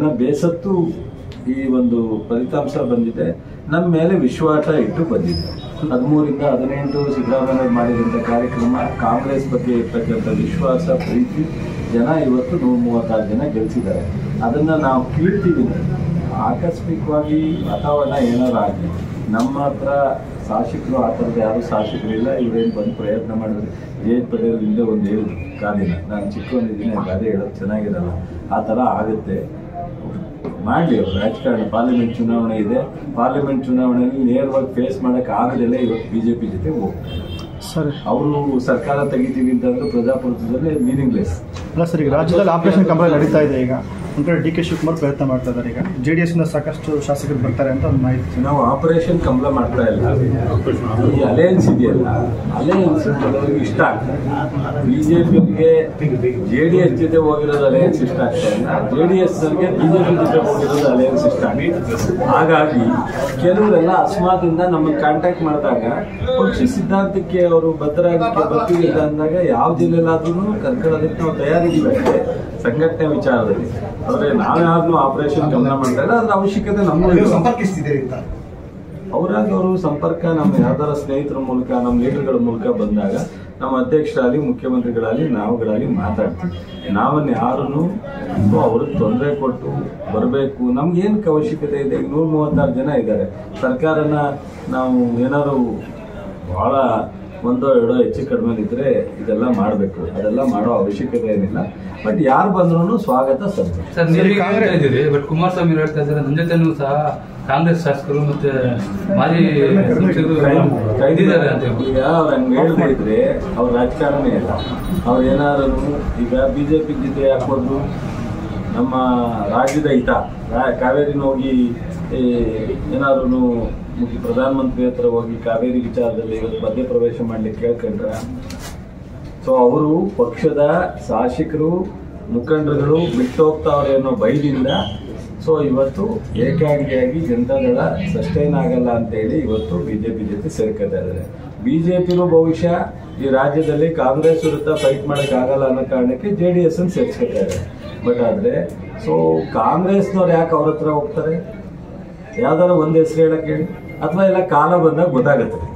ಜನ ಬೇಸತ್ತು ಈ ಒಂದು ಫಲಿತಾಂಶ ಬಂದಿದೆ ನಮ್ಮ ಮೇಲೆ ವಿಶ್ವಾಸ ಇಟ್ಟು ಬಂದಿದೆ ಹದಿಮೂರಿಂದ ಹದಿನೆಂಟು ಸಿದ್ದರಾಮಯ್ಯ ಮಾಡಿದಂಥ ಕಾರ್ಯಕ್ರಮ ಕಾಂಗ್ರೆಸ್ ಬಗ್ಗೆ ಇರ್ತಕ್ಕಂಥ ವಿಶ್ವಾಸ ಪ್ರೀತಿ ಜನ ಇವತ್ತು ನೂರ ಮೂವತ್ತಾರು ಜನ ಗೆಲ್ಸಿದ್ದಾರೆ ಅದನ್ನ ನಾವು ಕೀಳ್ತೀವಿ ಆಕಸ್ಮಿಕವಾಗಿ ವಾತಾವರಣ ಏನಾರು ಆಗಿ ನಮ್ಮ ಹತ್ರ ಶಾಸಕರು ಆ ಥರದ್ದು ಯಾರು ಶಾಸಕರು ಇಲ್ಲ ಇವರೇನು ಬಂದು ಪ್ರಯತ್ನ ಮಾಡಿದ್ರೆ ಜೆ ಪಟೇಲ್ ಹಿಂದೆ ಒಂದು ಹೇಳಿದ್ರು ಕಾದಿನ ನಾನು ಚಿಕ್ಕವನಿದ್ದೀನಿ ಗಾದೆ ಹೇಳೋದು ಚೆನ್ನಾಗಿರಲ್ಲ ಆ ಥರ ಆಗುತ್ತೆ ಮಾಡಲಿ ಅವರು ರಾಜಕಾರಣ ಪಾರ್ಲಿಮೆಂಟ್ ಚುನಾವಣೆ ಇದೆ ಪಾರ್ಲಿಮೆಂಟ್ ಚುನಾವಣೆಯಲ್ಲಿ ನೇರವಾಗಿ ಫೇಸ್ ಮಾಡೋಕೆ ಆಗದಲ್ಲೇ ಇವತ್ತು ಬಿ ಜೆ ಪಿ ಜೊತೆ ಹೋಗ್ತಾರೆ ಸರ್ ಅವರು ಸರ್ಕಾರ ತೆಗಿತೀವಿ ಅಂತಂದ್ರೆ ಪ್ರಜಾಪ್ರಭುತ್ವದಲ್ಲಿ ಮೀನಿಂಗ್ಲೆಸ್ ಅಲ್ಲ ಸರ್ ಈಗ ರಾಜ್ಯದಲ್ಲಿ ಆಪರೇಷನ್ ಕಮಲ ನಡೀತಾ ಇದೆ ಈಗ ಒಂದು ಕಡೆ ಡಿ ಕೆ ಶಿವಕುಮಾರ್ ಪ್ರಯತ್ನ ಮಾಡ್ತಾ ಇದ್ದಾರೆ ಈಗ ಜೆ ಡಿ ಎಸ್ನ ಸಾಕಷ್ಟು ಶಾಸಕರು ಬರ್ತಾರೆ ಅಂತ ಒಂದು ಮಾಹಿತಿ ನಾವು ಆಪರೇಷನ್ ಕಮಲ ಮಾಡ್ತಾ ಇಲ್ಲ ಈ ಅಲಯನ್ಸ್ ಇದೆಯಲ್ಲ ಅಲಯನ್ಸ್ ಕೆಲವರಿಗೆ ಇಷ್ಟ ಆಗ್ತದೆ ಬಿಜೆಪಿಗೆ ಜೆ ಡಿ ಎಸ್ ಜೊತೆ ಹೋಗಿರೋದು ಅಲಯನ್ಸ್ ಇಷ್ಟ ಆಗ್ತಾ ಇಲ್ಲ ಜೆ ಡಿ ಎಸ್ ಅವರಿಗೆ ಬಿಜೆಪಿ ಜೊತೆ ಹೋಗಿರೋದು ಅಲಯನ್ಸ್ ಇಷ್ಟ ಆಗ್ತದೆ ಹಾಗಾಗಿ ಕೆಲವರೆಲ್ಲ ಅಸ್ಮಾದಿಂದ ನಮ್ಮನ್ನು ಕಾಂಟ್ಯಾಕ್ಟ್ ಮಾಡಿದಾಗ ಪಕ್ಷ ಸಿದ್ಧಾಂತಕ್ಕೆ ಅವರು ಬದ್ಧರಾಗಕ್ಕೆ ಬರ್ತೀವಿ ಅಂತ ಅಂದಾಗ ಯಾವ ಜಿಲ್ಲೆಲಾದ್ರೂ ಕರ್ಕೊಳ್ಳೋದಕ್ಕೆ ನಾವು ತಯಾರಿದ್ದೀವಿ ಸಂಘಟನೆ ವಿಚಾರದಲ್ಲಿ ಆದ್ರೆ ನಾವ್ಯಾವ್ದು ಆಪರೇಷನ್ ಕಮಲ ಮಾಡ್ತಾ ಇಲ್ಲ ಅದ್ರ ಅವಶ್ಯಕತೆ ನಮಗೂ ಇಲ್ಲ. ಸಂಪರ್ಕಿಸ್ತಿದ್ದೀರಿ ಅಂತ ಅವರಾಗಿ ಅವರು ಸಂಪರ್ಕ ನಮ್ಮ ಯಾವ್ದಾರ ಸ್ನೇಹಿತರ ಮೂಲಕ ನಮ್ಮ ಲೀಡರ್ಗಳ ಮೂಲಕ ಬಂದಾಗ ನಮ್ಮ ಅಧ್ಯಕ್ಷರಾಗಲಿ ಮುಖ್ಯಮಂತ್ರಿಗಳಾಗಲಿ ನಾವುಗಳಾಗಲಿ ಮಾತಾಡ್ತೀವಿ ನಾವನ್ನ ಯಾರನ್ನು ಅವ್ರಿಗೆ ತೊಂದರೆ ಕೊಟ್ಟು ಬರಬೇಕು ನಮ್ಗೆ ಏನಕ್ಕೆ ಅವಶ್ಯಕತೆ ಇದೆ ಈಗ ನೂರ ಮೂವತ್ತಾರು ಜನ ಇದ್ದಾರೆ ಸರ್ಕಾರನ ನಾವು ಏನಾದ್ರು ಬಹಳ ಒಂದೋ ಎರಡೋ ಹೆಚ್ಚು ಕಡಿಮೆ ಇದ್ರೆ ಇದೆಲ್ಲ ಮಾಡಬೇಕು ಅದೆಲ್ಲ ಮಾಡೋ ಅವಶ್ಯಕತೆ ಏನಿಲ್ಲ ಬಟ್ ಯಾರು ಬಂದ್ರೂ ಸ್ವಾಗತ ಸಂತೋಷ ಸರ್ ನೀವು ಈಗ ಹೇಳ್ತಾ ಇದ್ದೀರಿ ಬಟ್ ಕುಮಾರಸ್ವಾಮಿ ಅವ್ರು ಹೇಳ್ತಾ ಇದ್ದಾರೆ ನನ್ನ ಜೊತೆನೂ ಸಹ ಕಾಂಗ್ರೆಸ್ ಶಾಸಕರು ಮತ್ತೆ ಮಾಜಿ ಸಂಸದರು ಇದ್ದಾರೆ ಅಂತ ಹೇಳ್ಬಿಟ್ಟು. ಈಗ ಅವ್ರು ಹಂಗೆ ಹೇಳ್ತಾ ಇದ್ರೆ ಅವ್ರ ರಾಜಕಾರಣನೇ ಇಲ್ಲ ಅವ್ರು ಏನಾದ್ರು ಈಗ ಬಿಜೆಪಿ ಜೊತೆ ಹಾಕೊಂಡು ನಮ್ಮ ರಾಜ್ಯದ ಹಿತ ರಾ- ಕಾವೇರಿನ ಹೋಗಿ ಏನಾದ್ರು ಪ್ರಧಾನಮಂತ್ರಿ ಹತ್ರ ಹೋಗಿ ಕಾವೇರಿ ವಿಚಾರದಲ್ಲಿ ಇವತ್ತು ಮಧ್ಯಪ್ರವೇಶ ಮಾಡ್ಲಿಕ್ಕೆ ಕೇಳ್ಕೊಂಡ್ರೆ ಸೊ ಅವರು ಪಕ್ಷದ ಶಾಸಕರು ಮುಖಂಡರುಗಳು ಬಿಟ್ಟು ಹೋಗ್ತಾವ್ರೆ ಅನ್ನೋ ಭಯದಿಂದ ಸೊ ಇವತ್ತು ಏಕಾಂಗಿಯಾಗಿ ಜನತಾದಳ ಸಸ್ಟೈನ್ ಆಗಲ್ಲ ಅಂತೇಳಿ ಇವತ್ತು ಬಿಜೆಪಿ ಜೊತೆ ಸೇರ್ಕೊತಾ ಇದ್ದಾರೆ ಬಿಜೆಪಿನೂ ಬಹುಶಃ ಈ ರಾಜ್ಯದಲ್ಲಿ ಕಾಂಗ್ರೆಸ್ ವಿರುದ್ಧ ಫೈಟ್ ಮಾಡಕ್ ಆಗಲ್ಲ ಅನ್ನೋ ಕಾರಣಕ್ಕೆ ಜೆ ಡಿ ಎಸ್ ಅನ್ನು ಸೇರ್ಸ್ಕೊತಾರೆ ಬಟ್ ಆದ್ರೆ ಸೊ ಕಾಂಗ್ರೆಸ್ನವ್ರು ಯಾಕೆ ಅವ್ರ ಹತ್ರ ಹೋಗ್ತಾರೆ ಯಾವ್ದಾರ ಒಂದ್ ಹೆಸರು ಹೇಳಕ್ ಹೇಳಿ ಅಥವಾ ಇಲ್ಲ ಕಾಲ ಬಂದಾಗ ಗೊತ್ತಾಗತ್ತೆ